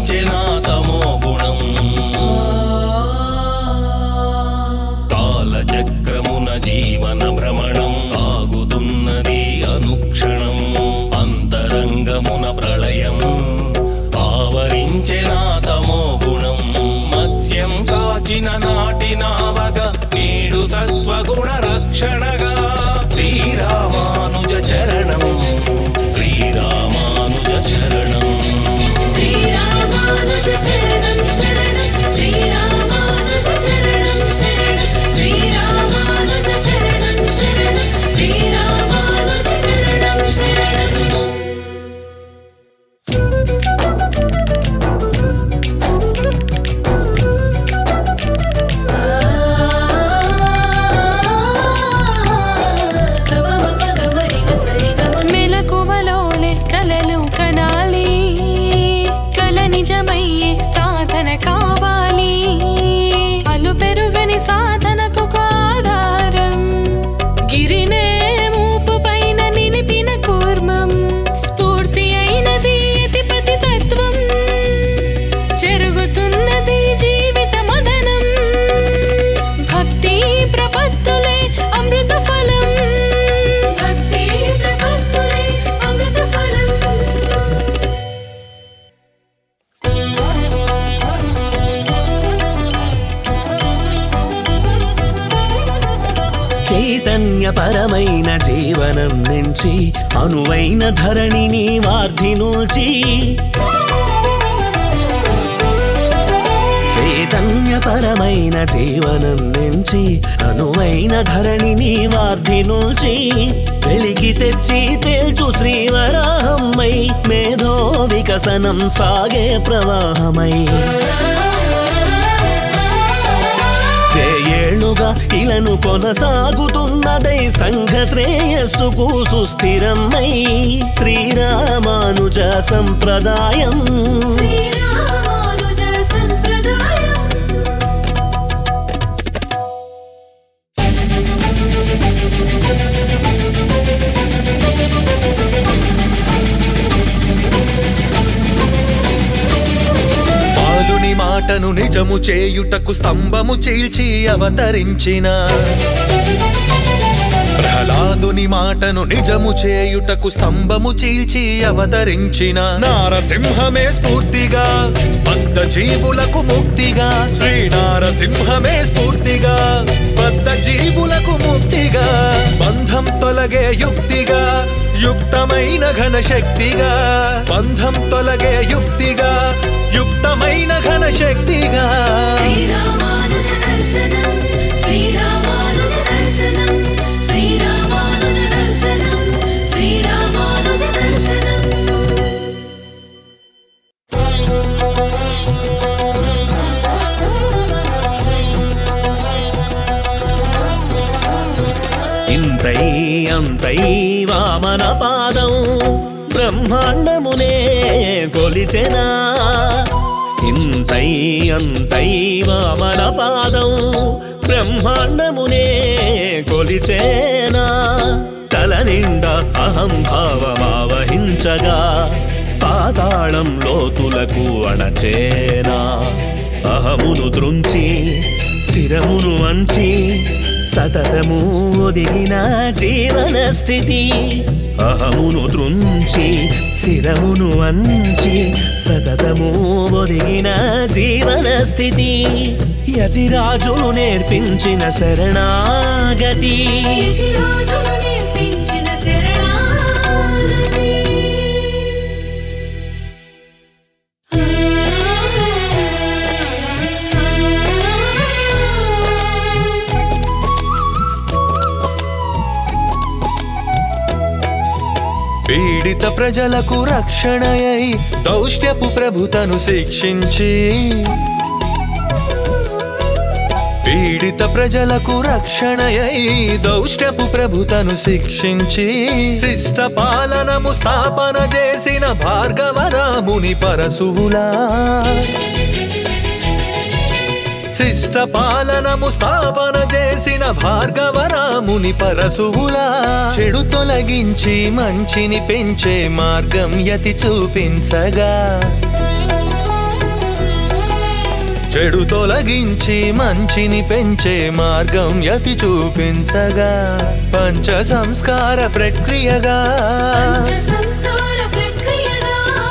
ఆవరించిన తమో గుణం కాలచక్రమున జీవన భ్రమణం సాగుతున్నది అనుక్షణం అంతరంగమున ప్రళయం ఆవరించిన తమో గుణం మత్స్యం కాచిన నాటి నావగ నేడు సత్వగుణ రక్షణగా శ్రీరామానుజ చరణం శ్రీరామానుజ శరణం శ్రీరామానుజ చరణం శరణం శ్రీరామానుజ చరణం శరణం శ్రీరామానుజ చరణం శరణం శ్రీరామానుజ చరణం శరణం మెలకువలోనే కలలు కనాలి కల నిజమయ్యే సాధన కావాలి అలు పెరుగని సాధనకు ఒక ఆధారం గిరినే మూపు పైన నిలిపిన కూర్మం స్ఫూర్తి అయినది అతిపతి తత్వం జరుగుతున్నది జీవిత మదనం భక్తి ప్రపత్తులే అమృత ఫలం భక్తి ప్రపత్తులే అమృత ఫలం చైతన్యపరమైన జీవనం నుంచి అనువైన ధరణిని వార్ధినూచి చైతన్యపరమైన జీవనం నుంచి అనువైన ధరణిని వార్ధినూచి వెలికి తెచ్చి తేల్చు శ్రీవరాహమ్మై మేధో వికసనం సాగే ప్రవాహమై ఏళ్ళుగా ఇలను కొనసాగుతున్నదై సంఘ శ్రేయస్సుకు సుస్థిరమై శ్రీరామానుజ సంప్రదాయం శ్రీరామానుజ సంప్రదాయం బాలుని మాటను నిజము చేయుటకు స్తంభము చీల్చి అవతరించిన ప్రహ్లాదుని మాటను నిజము చేయుటకు స్తంభము చీల్చి అవతరించిన నారసింహమే స్ఫూర్తిగా బద్ధ జీవులకు ముక్తిగా శ్రీ నారసింహమే స్ఫూర్తిగా బద్ధ జీవులకు ముక్తిగా బంధం తొలగే యుక్తిగా యుక్తమైన ఘన శక్తిగా బంధం తొలగే యుక్తిగా యుక్తమైన ఘన శక్తిగా శ్రీరామానుజ దర్శనం శ్రీరామానుజ దర్శనం శ్రీరామానుజ దర్శనం శ్రీరామానుజ దర్శనం ఇంతై అంతై వామన పాదం బ్రహ్మాండమునే కొలిచెనా ఇంతై అంతై వామన పాదం బ్రహ్మాండమునే కొలిచేనా తల నిండా అహం భావమావహించగా పాతాళం లోతులకు అణచేనా అహమును త్రుంచి శిరమును వంచి సతతము ఒదిగిన జీవన స్థితి అహమును త్రుంచి శిరమును వంచి సతతము ఒదిగిన జీవన స్థితి యతిరాజులు నేర్పించిన శరణాగతి ఇది రాజులు నేర్పించిన శరణాగతి పీడిత ప్రజలకు రక్షణయై దౌష్ట్యపు ప్రభుతను శిక్షించి పీడిత ప్రజలకు రక్షణయై దౌష్ట్యపు ప్రభుతను శిక్షించి శిష్ట పాలనము స్థాపన చేసిన భార్గవరాముని పరశువులా శిష్ట పాలనము స్థాపన చేసిన భార్గవరాముని పరశువులా చెడు తొలగించి మంచిని పెంచే మార్గం యతి చూపించగా చెడు తొలగించి మంచిని పెంచే మార్గం యతి చూపించగా పంచ సంస్కార ప్రక్రియగా పంచ సంస్కార ప్రక్రియగా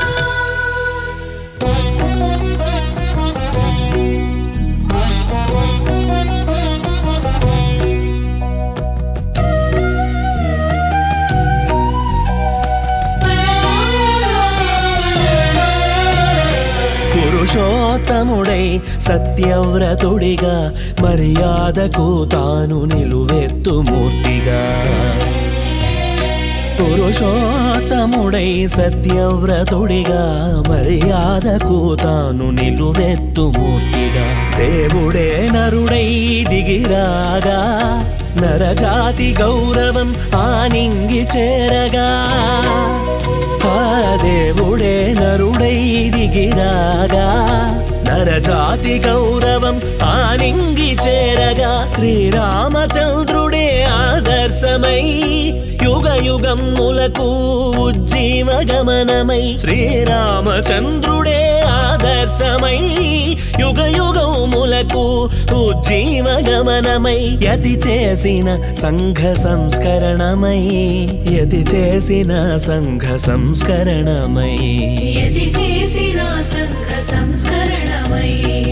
పురుషోత్తముడై సత్యవ్రతుడిగా మర్యాదకు తాను నిలువెత్తు మూర్తిగా పురుషోత్తముడై సత్యవ్రతుడిగా మర్యాదకు తాను నిలువెత్తు మూర్తిగా దేవుడే నరుడై దిగిరాగా నరజాతి గౌరవం ఆనింగి చేరగా ఆ దేవుడే నరుడై దిగిరాగా నరజాతి గౌరవం ఆనింగి చేరగా శ్రీరామచంద్రుడే ఆదర్శమై యుగ యుగములకు ఉజ్జీవ గమనమై శ్రీరామచంద్రుడే ఆదర్శమై యుగ యుగములకు ఉజ్జీవ గమనమై యతి చేసిన సంఘ సంస్కరణమై యతి చేసిన సంఘ సంస్కరణమై యతి చేసిన సంఘ సంస్కరణమై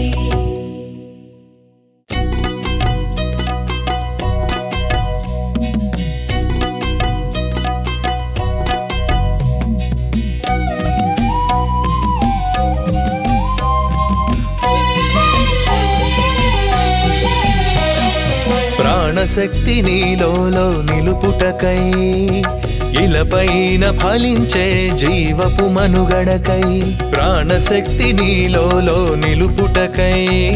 ప్రాణశక్తి నీలోలో నిలుపుటకై ఇలపైన ఫలించే జీవపు మనుగడకై ప్రాణశక్తి నీలోలో నిలుపుటకై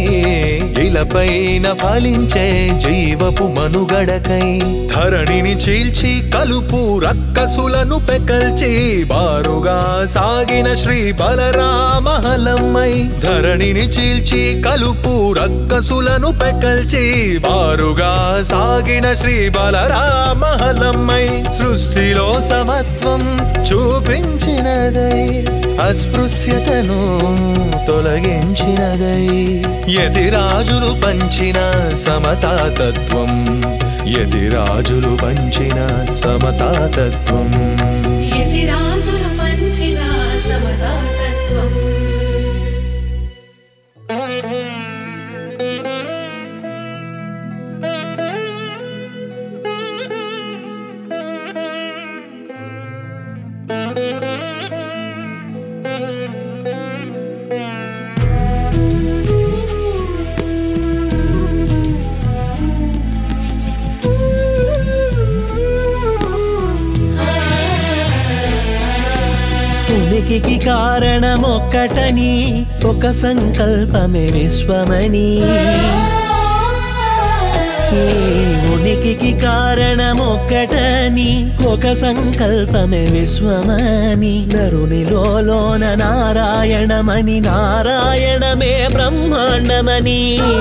ఇలపైన ఫలించే జీవపు మనుగడకై ధరణిని చీల్చి కలుపు రక్కసులను పెకల్చి బారుగా సాగిన శ్రీ బలరామహలమ్మై ధరణిని చీల్చి కలుపు రక్కసులను పెకల్చి బారుగా సాగిన శ్రీ బలరామహలమ్మై సృష్టిలో సమత్వం చూపించినదై అస్పృశ్యతను తొలగించినదై యతిరాజులు పంచిన సమతాతత్వం యతిరాజులు పంచిన సమతాతత్వం యతి రాజులు పంచిన సమతాతత్వం ఉనికికి కారణమొక్కటని ఒక సంకల్పమే విశ్వమని ఈ ఉనికికి కారణమొక్కటని ఒక సంకల్పమే విశ్వమని నరునిలోన నారాయణమని నారాయణమే బ్రహ్మాండమని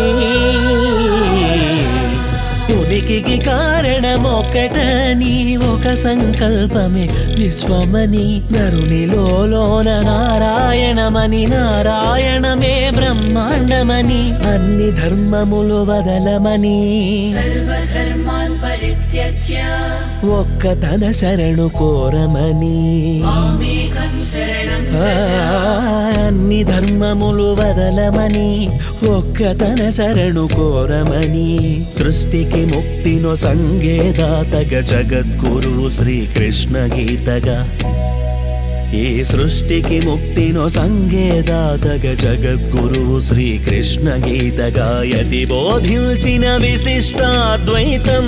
ఉనికికి కారణమొక్కటని ఒక సంకల్పమే విశ్వమని నరునిలోన నారాయణమని నారాయణమే బ్రహ్మాండమని అన్ని ధర్మములు వదలమని సర్వధర్మాన్ పరిత్యజ్య ఒక్క తన శరణు కోరమని మామేకం శరణం ఆ, వ్రజ అన్ని ధర్మములు వదలమని ఒక్క తన శరణు కోరమని సృష్టికి ముక్తిను సంగేదాతగ జగద్గురువు శ్రీకృష్ణ గీతగా ఈ సృష్టికి ముక్తిను సంగేదాతగ జగద్గురువు శ్రీకృష్ణ గీతగా యతి బోధించిన విశిష్టాద్వైతం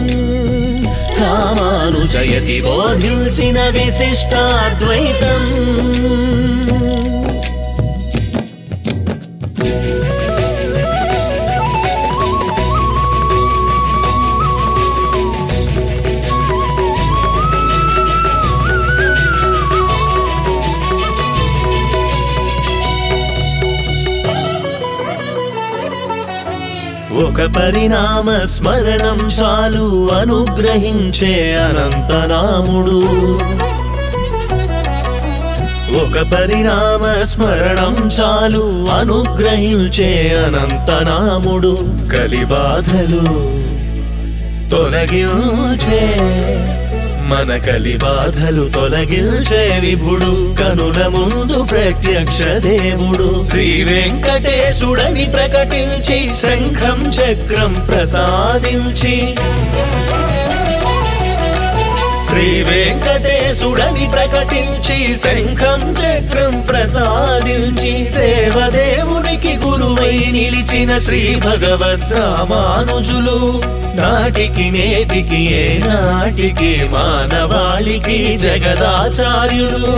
రామానుజయతి బోధించిన విశిష్టాద్వైతం ఒక పరిణామ స్మరణం చాలు అనుగ్రహించే అనంతనాముడు ఒక పరిణామ స్మరణం చాలు అనుగ్రహించే అనంతనాముడు కలిబాధలు తొలగించే మన కలి బాధలు తొలగించే విభుడు కనుల ముందు ప్రత్యక్ష దేవుడు శ్రీ వెంకటేశుడని ప్రకటించి శంఖం చక్రం ప్రసాదించి శ్రీ వెంకటేశుడని ప్రకటించి శంఖం చక్రం ప్రసాదించి దేవదేవునికి గురువై నిలిచిన శ్రీ భగవద్ రామానుజులు నాటికి నేటికి ఏ నాటికి మానవాళికి జగదాచార్యులు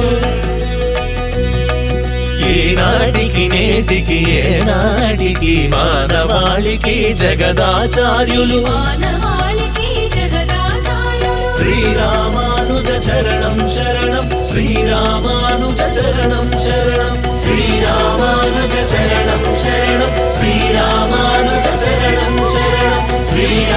ఏ నాటికి నేటికి ఏ నాటికి మానవాళికి జగదాచార్యులు మానవాళికి జగదాచార్యులు శ్రీరామానుజ చరణం శరణం శ్రీరామానుజ చరణం శరణం శ్రీరామానుజ చరణం శరణం శ్రీరామానుజ చరణం శరణం శ్రీ